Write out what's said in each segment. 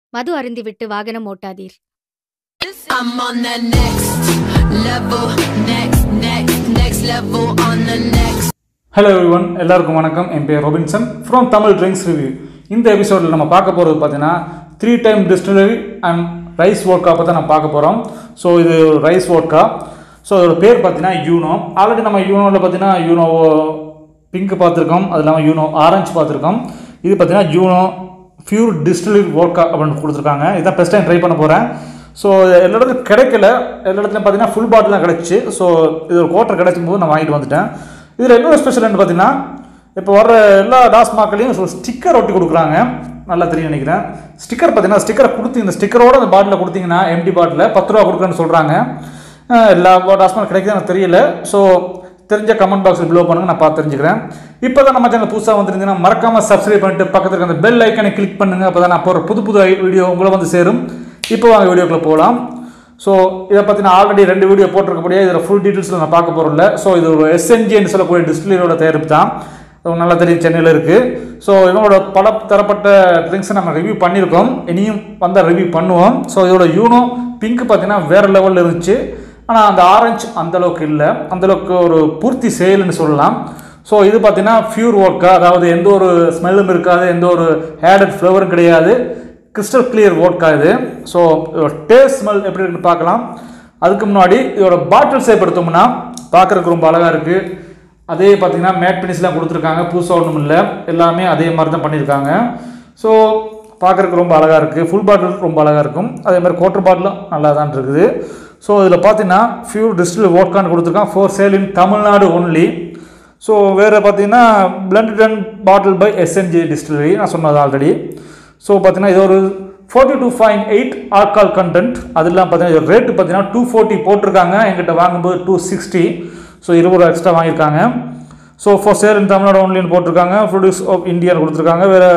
மது அருந்திவிட்டு வாகனம் ஓட்டாதீர் I'm on the next level, next, next, next level on the next. ஹலோ எவ்ரிவன் எல்லாருக்கும் வணக்கம் என் பேர் Robinson from Tamil drinks review இந்த எபிசோடில் நம்ம பார்க்க போகிறது பார்த்தீங்கன்னா three time distillery and rice vodka பற்றி நம்ம பார்க்க போகிறோம் ஸோ இது ஒரு ரைஸ் வோட்கா ஸோ அதோட பேர் பார்த்தீங்கன்னா யூனோ ஆல்ரெடி நம்ம யூனோவில் பார்த்தீங்கன்னா யூனோ பிங்க் பார்த்துருக்கோம் அது இல்லாமல் யூனோ ஆரஞ்சு பார்த்துருக்கோம் இது பார்த்தீங்கன்னா யூனோ பியூர் டிஸ்டிலரி வோட்கா அப்படின்னு கொடுத்துருக்காங்க இதான் ஃபஸ்ட் டைம் ட்ரை பண்ண போகிறேன் ஸோ எல்லா இடத்துலையும் கிடைக்கல எல்லா இடத்துலையும் பார்த்தீங்கன்னா ஃபுல் பாட்டில் தான் கிடச்சி ஸோ இது ஒரு குவார்ட்டர் கிடைக்கும் போது நான் வாங்கிட்டு வந்துட்டேன் இதில் இன்னொரு ஸ்பெஷல் என்ன பார்த்தீங்கன்னா இப்போ வர எல்லா டாஸ்மாக்களையும் ஒரு ஸ்டிக்கர் ஒட்டி கொடுக்குறாங்க நல்லா தெரியும் நினைக்கிறேன் ஸ்டிக்கர் பார்த்தீங்கன்னா ஸ்டிக்கரை கொடுத்து இந்த ஸ்டிக்கரோட அந்த பாட்டில் கொடுத்தீங்கன்னா எம்டி பாட்டில் பத்து ரூபா கொடுக்குறேன்னு சொல்கிறாங்க அஹ் எல்லா டாஸ்மாக் கிடைக்குது எனக்கு தெரியல ஸோ தெரிஞ்ச கமெண்ட் பாக்ஸில் ப்ளோ பண்ணுங்க நான் பார்த்து தெரிஞ்சுக்கிறேன் இப்போ தான் நம்ம சேனல் புதுசாக வந்துருந்தீங்கன்னா மறக்காமல் சப்ஸ்கிரைப் பண்ணிட்டு பக்கத்தில் இருக்க அந்த பெல் ஐக்கனை கிளிக் பண்ணுங்க அப்போ தான் நான் போகிற புது புது வீடியோ உங்களை வந்து சேரும் இப்போ வாங்க வீடியோக்குள்ளே போகலாம் ஸோ இதை பற்றி நான் ஆல்ரெடி ரெண்டு வீடியோ போட்டிருக்கக்கூடிய இதில் ஃபுல் டீட்டெயில்ஸில் நான் பார்க்க போகிறோம்ல ஸோ இது ஒரு எஸ்என்ஜின்னு சொல்லக்கூடிய டிஸ்பிளேயோட தயாரிப்பு தான் அது நல்லா தெரியும் சென்னையில் இருக்குது ஸோ இவங்களோட பல தரப்பட்ட ட்ரிங்க்ஸை நம்ம ரிவ்யூ பண்ணியிருக்கோம் இனியும் வந்தால் ரிவ்யூ பண்ணுவோம் ஸோ இதோட யூனோ பிங்க் பார்த்தீங்கன்னா வேறு லெவலில் இருந்துச்சு ஆனால் அந்த ஆரஞ்சு அந்தளவுக்கு இல்லை அந்தளவுக்கு ஒரு பூர்த்தி செயல்னு சொல்லலாம் ஸோ இது பார்த்தீங்கன்னா ஃபியூர் ஒர்க்கா அதாவது எந்த ஒரு ஸ்மெல்லும் இருக்காது எந்த ஒரு ஹேடட் ஃப்ளவரும் கிடையாது கிறிஸ்டல் கிளியர் வோட்கா இது ஸோ டேஸ்ட் ஸ்மெல் எப்படி இருக்குன்னு பார்க்கலாம் அதுக்கு முன்னாடி இதோட பாட்டில் ஷேப் எடுத்தோம்னா பார்க்குறதுக்கு ரொம்ப அழகாக இருக்குது அதே பார்த்தீங்கன்னா மேட் பினிஷ்லாம் கொடுத்துருக்காங்க புதுசாக ஒன்றும் இல்லை எல்லாமே அதே மாதிரி தான் பண்ணியிருக்காங்க ஸோ பார்க்குறதுக்கு ரொம்ப அழகாக இருக்குது ஃபுல் பாட்டில் ரொம்ப அழகாக இருக்கும் அதே மாதிரி குவார்டர் பாட்டிலும் நல்லா தான் இருக்குது ஸோ இதில் பார்த்தீங்கன்னா ஃபியூர் டிஸ்டில் வோட்கான்னு கொடுத்துருக்கான் for sale in Tamil Nadu only so வேறு பார்த்தீங்கன்னா blended and bottle by SNG distillery நான் சொன்னது ஆல்ரெடி ஸோ பார்த்தீங்கன்னா இது ஒரு forty two point eight alcohol content அதெல்லாம் பார்த்தீங்கன்னா இது ரேட்டு பார்த்தீங்கன்னா டூ ஃபோர்ட்டி போட்டிருக்காங்க எங்கிட்ட வாங்கும்போது டூ சிக்ஸ்டி ஸோ இருபது ரூபா எக்ஸ்ட்ரா வாங்கியிருக்காங்க so for sale in Tamil Nadu ஒன்லின்னு போட்டிருக்காங்க ப்ரொடியூஸ் ஆஃப் இந்தியான்னு கொடுத்துருக்காங்க வேறு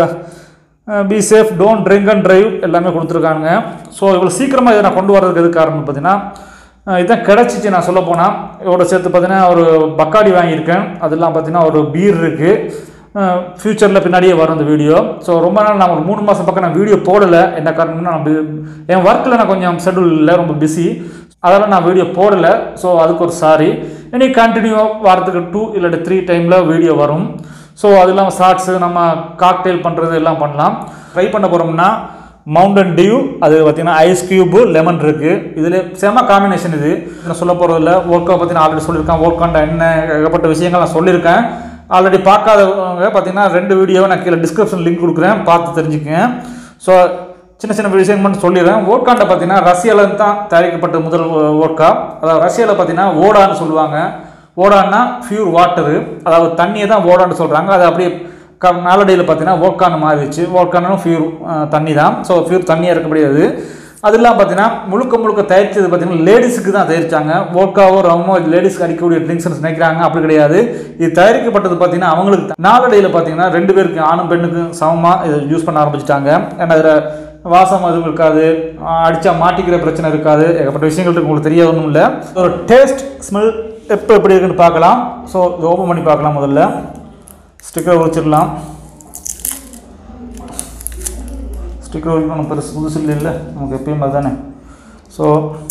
be safe don't drink and drive எல்லாமே கொடுத்துருக்காங்க ஸோ இவ்வளோ சீக்கிரமாக இதை நான் கொண்டு வரதுக்கு எது காரணம் பார்த்தீங்கன்னா அஹ் இதான் கிடச்சிச்சு நான் சொல்ல போனால் இதோட சேர்த்து பார்த்தீங்கன்னா ஒரு பக்காடி வாங்கியிருக்கேன் அதெல்லாம் பார்த்தீங்கன்னா ஒரு பீர் இருக்குது ஃப்யூச்சரில் பின்னாடியே வரும் இந்த வீடியோ ஸோ ரொம்ப நாள் நான் ஒரு மூணு மாதம் பக்கம் நான் வீடியோ போடலை என்ன காரணம்னா நான் பி- என் ஒர்க்கில் நான் கொஞ்சம் ஷெடியூல் இல்லை ரொம்ப பிஸி அதெல்லாம் நான் வீடியோ போடலை ஸோ அதுக்கு ஒரு சாரி இனி கண்டினியூ வாரத்துக்கு டூ இல்லாட்டி த்ரீ டைமில் வீடியோ வரும் ஸோ அது இல்லாமல் ஷார்ட்ஸு நம்ம காக்டெயில் பண்ணுறது எல்லாம் பண்ணலாம் ட்ரை பண்ண போகிறோம்னா மவுண்டன் டியூ அது பார்த்தீங்கன்னா ஐஸ் கியூபு லெமன் இருக்குது இதில் செம காம்பினேஷன் இது நான் சொல்ல போகிறதில்ல ஒர்க்கை பற்றி நான் ஆல்ரெடி சொல்லியிருக்கேன் ஒர்க்காண்ட என்ன ஏகப்பட்ட விஷயங்கள் நான் சொல்லியிருக்கேன் ஆல்ரெடி பார்க்காதவங்க பார்த்தீங்கன்னா ரெண்டு வீடியோவை நான் கீழே டிஸ்கிரிப்ஷன் லிங்க் கொடுக்குறேன் பார்த்து தெரிஞ்சுக்கங்க ஸோ சின்ன சின்ன விஷயம் மட்டும் சொல்லிடுறேன் ஓட்காண்ட பார்த்தீங்கன்னா ரஷ்யாவில் தான் தயாரிக்கப்பட்ட முதல் ஓட்கா அதாவது ரஷ்யாவில் பார்த்தீங்கன்னா ஓடான்னு சொல்லுவாங்க ஓடான்னா பியூர் வாட்டரு அதாவது தண்ணியை தான் ஓடான்னு சொல்கிறாங்க அது அப்படியே க நாளடையில் பார்த்தீங்கன்னா ஓட்கான்னு மாறிடுச்சு ஓட்கானும் பியூர் தண்ணி தான் ஸோ பியூர் தண்ணியாக இருக்க முடியாது அதெல்லாம் பார்த்தீங்கன்னா முழுக்க முழுக்க தயாரித்தது பார்த்தீங்கன்னா லேடிஸுக்கு தான் தயாரிச்சாங்க வோட்காவோ ரவமோ இது லேடிஸ்க்கு அடிக்கக்கூடிய ட்ரிங்க்ஸ் நினைக்கிறாங்க அப்படி கிடையாது இது தயாரிக்கப்பட்டது பார்த்தீங்கன்னா அவங்களுக்கு தான். நாளடைவில் பார்த்தீங்கன்னா ரெண்டு பேருக்கு ஆணும் பெண்ணுக்கும் சமமாக இதை யூஸ் பண்ண ஆரம்பிச்சிட்டாங்க ஏன்னா அதில் வாசம் எதுவும் இருக்காது அடித்தா மாட்டிக்கிற பிரச்சனை இருக்காது ஏகப்பட்ட விஷயங்கள் இருக்கு உங்களுக்கு தெரியாது ஒன்றும் இல்லை ஒரு டேஸ்ட் ஸ்மெல் எப்போ எப்படி இருக்குன்னு பார்க்கலாம் ஸோ இது ஓப்பன் பண்ணி பார்க்கலாம் முதல்ல ஸ்டிக்கரை உரிச்சிடலாம் ஸ்டிக்கர் வைக்கணும் பெருசு புதுசு இல்லை இல்லை நமக்கு எப்பயும் அதுதானே ஸோ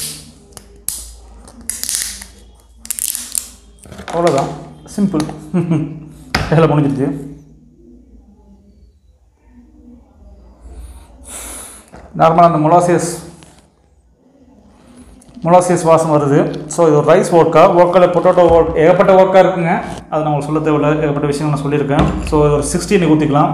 அவ்வளோதான் சிம்பிள் வேலை முடிஞ்சிருச்சு நார்மலாக அந்த மொலாசியஸ் மொலாசியஸ் வாசம் வருது ஸோ இது ஒரு ரைஸ் ஓர்க்கா ஓர்க்காவில் பொட்டோட்டோ ஓர்க் ஏகப்பட்ட ஓர்க்கா இருக்குங்க அது நான் உங்களுக்கு சொல்ல தேவையில்ல ஏகப்பட்ட விஷயங்கள் நான் சொல்லியிருக்கேன் ஸோ இது ஒரு சிக்ஸ்டீன் ஊற்றிக்கலாம்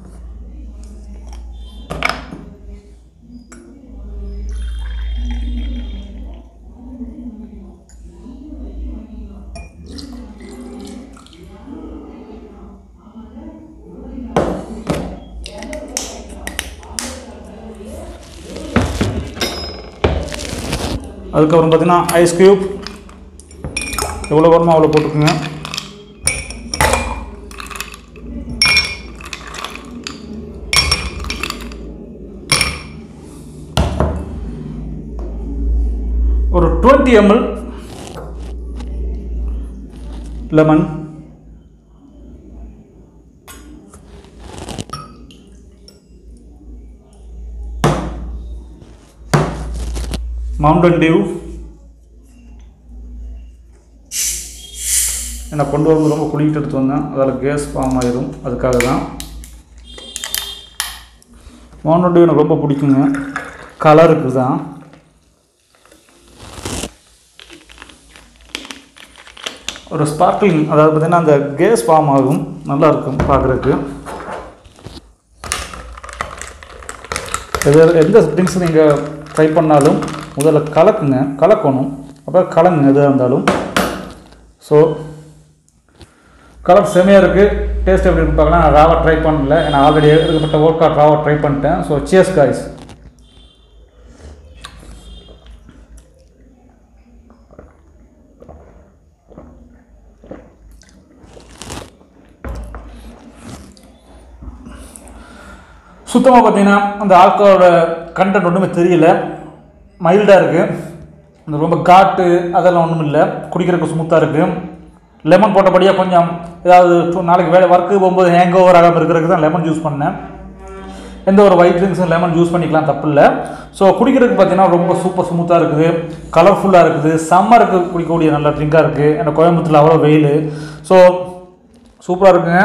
அதுக்கப்புறம் பார்த்தீங்கன்னா ஐஸ் கியூப் எவ்வளோ வருமோ அவ்வளோ போட்டுக்குங்க ஒரு twenty ML lemon mountain dew என்னை கொண்டு வரும்போது ரொம்ப குளிக்கிட்டு எடுத்து வந்தேன் அதில் கேஸ் ஃபார்ம் ஆயிரும் அதுக்காக தான் மவுண்டன் டியூ எனக்கு ரொம்ப பிடிக்குங்க கலருக்கு தான் ஒரு ஸ்பார்க்லிங் அதாவது பார்த்திங்கன்னா அந்த கேஸ் ஃபார்ம் ஆகும் நல்லா இருக்கும் பார்க்குறதுக்கு எது எந்த ட்ரிங்க்ஸ் நீங்கள் ட்ரை பண்ணாலும் முதல்ல கலக்குங்க கலக்கணும் அப்புறம் கலங்குங்க எதாக இருந்தாலும் ஸோ கலர் செமையாக இருக்குது டேஸ்ட் எப்படி இருக்குன்னு பார்க்கலாம் நான் ராவா ட்ரை பண்ணல ஏன்னா ஆல்ரெடி எடுக்கப்பட்ட ஒர்க் அவுட் ராவா ட்ரை பண்ணிட்டேன் ஸோ சியர்ஸ் காய்ஸ் சுத்தமாக பார்த்தீங்கன்னா அந்த ஆல்கோலோட கண்டென்ட் ஒன்றுமே தெரியல மைல்டாக இருக்குது அந்த ரொம்ப காட்டு அதெல்லாம் ஒன்றும் இல்லை குடிக்கிறதுக்கு ஸ்மூத்தாக இருக்குது லெமன் போட்டபடியாக கொஞ்சம் ஏதாவது டு- நாளைக்கு வேலை ஒர்க்கு போகும்போது ஹேங் ஓவர் ஆகாமல் இருக்கிறதுக்கு தான் லெமன் ஜூஸ் பண்ணேன் எந்த ஒரு ஒயிட் ட்ரிங்க்ஸும் லெமன் ஜூஸ் பண்ணிக்கலாம் தப்பு இல்லை ஸோ குடிக்கிறதுக்கு பார்த்தீங்கன்னா ரொம்ப சூப்பர் ஸ்மூத்தாக இருக்குது கலர்ஃபுல்லாக இருக்குது சம்மருக்கு குடிக்கக்கூடிய நல்ல ட்ரிங்காக இருக்குது எனக்கு கோயம்புத்தூரில் அவ்வளோ வெயில் ஸோ சூப்பராக இருக்குங்க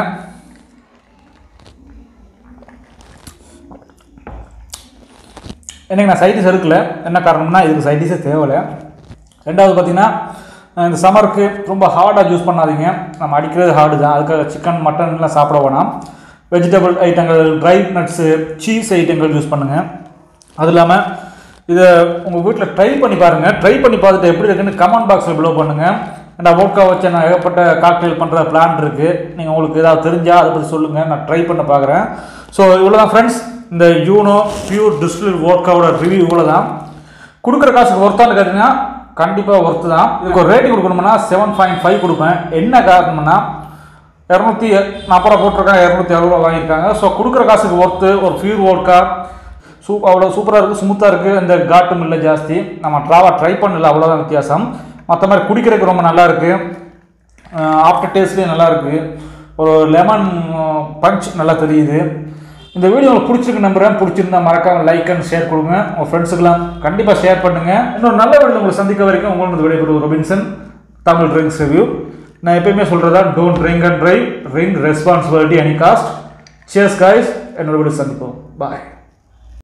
எனக்கு நான் சைடிஸ் எடுக்கல என்ன காரணம்னா இதுக்கு சைடிஸே தேவையில்லை ரெண்டாவது பார்த்தீங்கன்னா அஹ் இந்த சம்மருக்கு ரொம்ப ஹார்டாக யூஸ் பண்ணாதீங்க நம்ம அடிக்கிறது ஹார்டு தான் அதுக்காக சிக்கன் மட்டன்லாம் சாப்பிட வேணாம் வெஜிடபிள் ஐட்டங்கள் ட்ரை நட்ஸு சீஸ் ஐட்டங்கள் யூஸ் பண்ணுங்கள் அது இல்லாமல் இதை உங்கள் வீட்டில் ட்ரை பண்ணி பாருங்கள் ட்ரை பண்ணி பார்த்துட்டு எப்படி இருக்குன்னு கமெண்ட் பாக்ஸில் பிலோ பண்ணுங்கள் நான் வோட்கா வச்சு நான் ஏகப்பட்ட காக்டெயில் பண்ணுற பிளான் இருக்குது நீங்கள் உங்களுக்கு ஏதாவது தெரிஞ்சால் அதை பற்றி சொல்லுங்கள் நான் ட்ரை பண்ண பார்க்குறேன் ஸோ இவ்வளோ தான் ஃப்ரெண்ட்ஸ் இந்த யூனோ பியூர் டிஸ்டில் வோட்காவோட ரிவ்யூ இவ்வளோ தான் கொடுக்குற காசுக்கு ஒர்த்தான்னு கேட்டிங்கன்னா கண்டிப்பாக ஒர்த்து தான் இதுக்கு ஒரு ரேட்டிங் கொடுக்கணும்னா செவன் பாயிண்ட் ஃபைவ் கொடுப்பேன் என்ன காரணம்னா இரநூத்தி நாற்பது ரூபா போட்டிருக்காங்க இரநூத்தி அறுபது ரூபா வாங்கியிருக்காங்க ஸோ கொடுக்குற காசுக்கு ஒர்த்து ஒரு ஃபியூர் வோட்கா சூப் அவ்வளோ சூப்பராக இருக்குது ஸ்மூத்தாக இருக்குது இந்த காட்டும் இல்லை ஜாஸ்தி நம்ம ட்ராவா ட்ரை பண்ணல அவ்வளோதான் வித்தியாசம் மற்ற மாதிரி குடிக்கிறதுக்கு ரொம்ப நல்லா இருக்குது ஆஃப்டர் டேஸ்ட்லேயும் நல்லா இருக்குது ஒரு லெமன் பஞ்ச் நல்லா தெரியுது இந்த வீடியோ உங்களுக்கு பிடிச்சிருக்கு நம்புறேன் பிடிச்சிருந்தா மறக்காம லைக் அண்ட் ஷேர் கொடுங்க உங்கள் ஃப்ரெண்ட்ஸுக்கெல்லாம் கண்டிப்பாக ஷேர் பண்ணுங்கள் இன்னொரு நல்ல வீடியோ உங்களை சந்திக்க வரைக்கும் உங்களுக்கு விடைபெறுவது ரொபின்சன் தமிழ் ட்ரிங்க்ஸ் ரிவ்யூ நான் எப்பயுமே சொல்கிறதா don't drink and drive drink responsibility any cost cheers guys என்னோட வீடியோ சந்திப்போம் பாய்